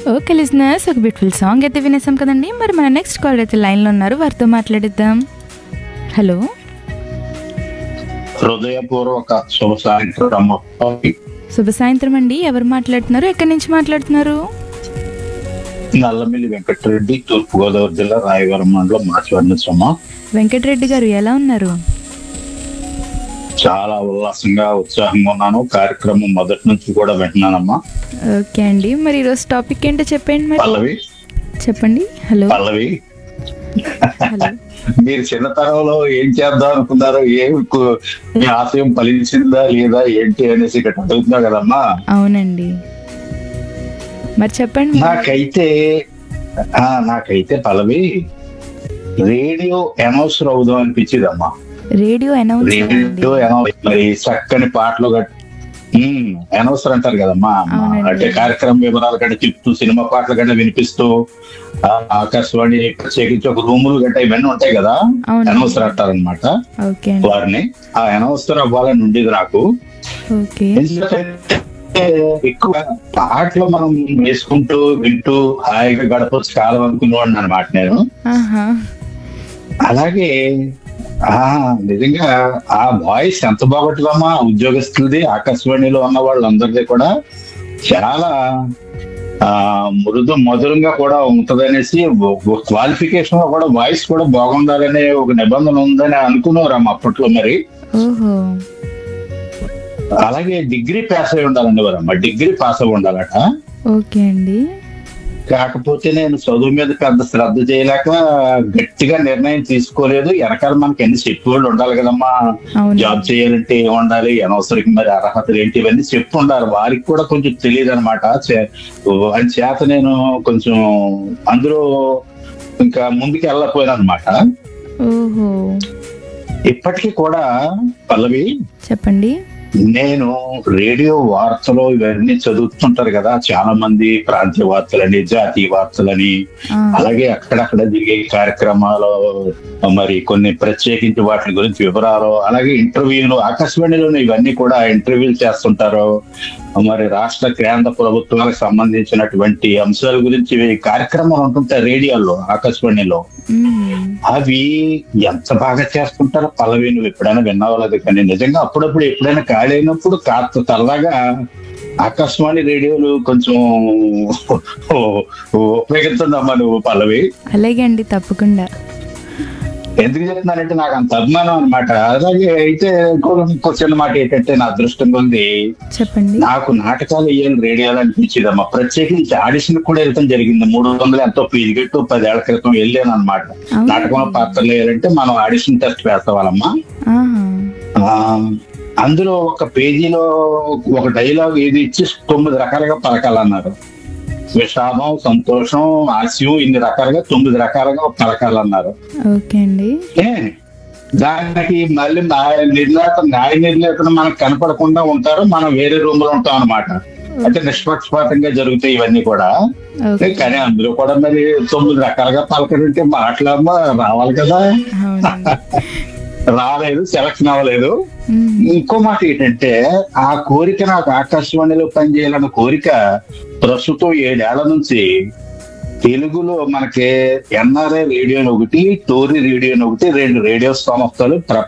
Okay listeners ఒక beautiful song అయితే వినేసాం కదండి మరి మన నెక్స్ట్ కాల్ అయితే లైన్లో ఉన్నారు వారితో మాట్లాడిద్దాం హలో హృదయపూర్వక శుభ సాయంత్రం శుభ సాయంత్రం అండి ఎవరు మాట్లాడుతున్నారు ఎక్కడి నుంచి మాట్లాడుతున్నారు నల్లమిల్లి వెంకటరెడ్డి తూర్పు గోదావరి జిల్లా రాయవరం మండలం మాట్లాడినమ్మా వెంకటరెడ్డి గారు ఎలా ఉన్నారు చాలా ఉల్లాసంగా ఉత్సాహంగా ఉన్నాను కార్యక్రమం మొదటి నుంచి కూడా వింటున్నానమ్మా ఓకే అండి మరి ఈరోజు టాపిక్ ఏంటో చెప్పండి మరి పల్లవి చెప్పండి హలో పల్లవి హలో మీరు చిన్నతనంలో ఏం చేద్దాం అనుకున్నారు ఏం కు- మీ ఆశయం ఫలించిందా లేదా ఏంటి అనేసి ఇక్కడ అడుగుతున్నా కదమ్మా అవునండి మరి చెప్పండి మరి. నాకైతే ఆ నాకైతే పల్లవి రేడియో అనౌన్సర్ అవుదాం అనిపించిందమ్మా రేడియో అనౌన్స్ అండి రేడియో అనౌన్స్ మరి చక్కని పాటలు గట్ అనౌన్సర్ అంటారు కదమ్మా అవునండి. అంటే కార్యక్రమం వివరాలు గట్ట చెప్తూ సినిమా పాటలు గట్ట వినిపిస్తూ ఆ, ఆకాశవాణి ప్రత్యేకించి ఒక రూములు గట్ట ఇవన్నీ ఉంటాయి కదా అవునండి. అనౌన్సర్ అంటారనమాట ఓకే అండి వారిని ఆ అనౌన్సర్ అవ్వాలని ఉండేది నాకు ఓకే ఎందుకంటే ఎక్కువ పాటలు మనం వేసుకుంటూ వింటూ హాయిగా గడపచ్చు కాలం అనుకునేవాడిని అనమాట నేను ఆహా అలాగే ఆ నిజంగా ఆ వాయిస్ ఎంత బాగుంటుందమ్మా ఉద్యోగస్తులది ఆకాశవాణిలో ఉన్న వాళ్ళందరిది కూడా చాలా ఆ మృదు మధురంగా కూడా ఉంటదనేసి క్వాలిఫికేషన్ లో కూడా వాయిస్ కూడా బాగుండాలనే ఒక నిబంధన ఉందని అనుకున్నారమ్మ అప్పట్లో మరి ఓహో అలాగే డిగ్రీ పాస్ అయి ఉండాలండి వారమ్మ డిగ్రీ పాస్ అయి ఉండాలట ఓకే అండి కాకపోతే నేను చదువు మీద పెద్ద శ్రద్ధ చేయలేక గట్టిగా నిర్ణయం తీసుకోలేదు వెనకాల మనకి ఎన్ని చెప్పేవాళ్ళు ఉండాలి కదమ్మా అవును జాబ్ చేయాలంటే ఏం ఉండాలి అనవసరం మరి అర్హతలు ఏంటి ఇవన్నీ చెప్పు ఉండాలి వారికి కూడా కొంచెం తెలియదు అనమాట అని చేత నేను కొంచెం అందులో ఇంకా ముందుకు వెళ్ళకపోయాను అనమాట ఓహో ఇప్పటికీ కూడా పల్లవి చెప్పండి నేను రేడియో వార్తలు ఇవన్నీ చదువుతుంటారు కదా చాలా మంది ప్రాంతీయ వార్తలని జాతీయ వార్తలని ఆ, అలాగే అక్కడక్కడ జరిగే కార్యక్రమాలు మరి కొన్ని ప్రత్యేకించి వాటి గురించి వివరాలు అలాగే ఇంటర్వ్యూలు ఆకాశవాణిలోనే ఇవన్నీ కూడా ఇంటర్వ్యూలు చేస్తుంటారు మరి రాష్ట్ర కేంద్ర ప్రభుత్వాలకు సంబంధించినటువంటి అంశాల గురించి ఇవి కార్యక్రమాలు ఉంటుంటాయి రేడియోలో ఆకాశవాణిలో మ్మ్. అవి ఎంత బాగా చేస్తుంటారో పల్లవి నువ్వు ఎప్పుడైనా విన్నావు లేదు కానీ నిజంగా అప్పుడప్పుడు ఎప్పుడైనా ఖాళీ అయినప్పుడు కాస్త తరదాగా ఆకాశవాణి రేడియోలు కొంచెం ఉపయోగిస్తుందమ్మా నువ్వు పల్లవి అలాగే అండి తప్పకుండా ఎందుకు చెప్తున్నానంటే నాకు అంత అభిమానం అనమాట అలాగే అయితే ఇంకో ఇంకో చిన్న మాట ఏంటంటే నా అదృష్టం ఉంది చెప్పండి నాకు నాటకాలు వేయాలి రేడియోలు అనిపించేదమ్మా ప్రత్యేకించి ఆడిషన్ కూడా వెళ్ళటం జరిగింది మూడు వందలు ఎంతో ఫీజు కట్టు పదేళ్ల క్రితం వెళ్ళాను అనమాట అవునా? నాటకంలో పాత్రలు వేయాలంటే మనం ఆడిషన్ టెస్ట్ వేస్తావాలమ్మా ఆహా ఆ, అందులో ఒక పేజీలో ఒక డైలాగ్ ఏది ఇచ్చి తొమ్మిది రకాలుగా పలకాలన్నారు విషాదం సంతోషం హాస్యం ఇన్ని రకాలుగా తొమ్మిది రకాలుగా పలకాలన్నారు ఓకే అండి ఏ దానికి మళ్ళీ న్యాయ నిర్ణేత న్యాయ నిర్ణేతలు మనకు కనపడకుండా ఉంటారు మనం వేరే రూమ్ లో ఉంటాం అనమాట అంటే నిష్పక్షపాతంగా జరుగుతాయి ఇవన్నీ కూడా ఓకే కానీ అందులో కూడా మరి తొమ్మిది రకాలుగా పలకడంటే మాట్లాడమా రావాలి కదా అవునండి రాలేదు సెలక్షన్ అవ్వలేదు మ్మ్. ఇంకో మాట ఏంటంటే ఆ కోరిక నాకు ఆకాశవాణిలో పనిచేయాలన్న కోరిక ప్రస్తుతం ఏడేళ్ల నుంచి తెలుగులో మనకి ఎన్ఆర్ఐ రేడియో ఒకటి టోరీ రేడియో ఒకటి రెండు రేడియో సంస్థలు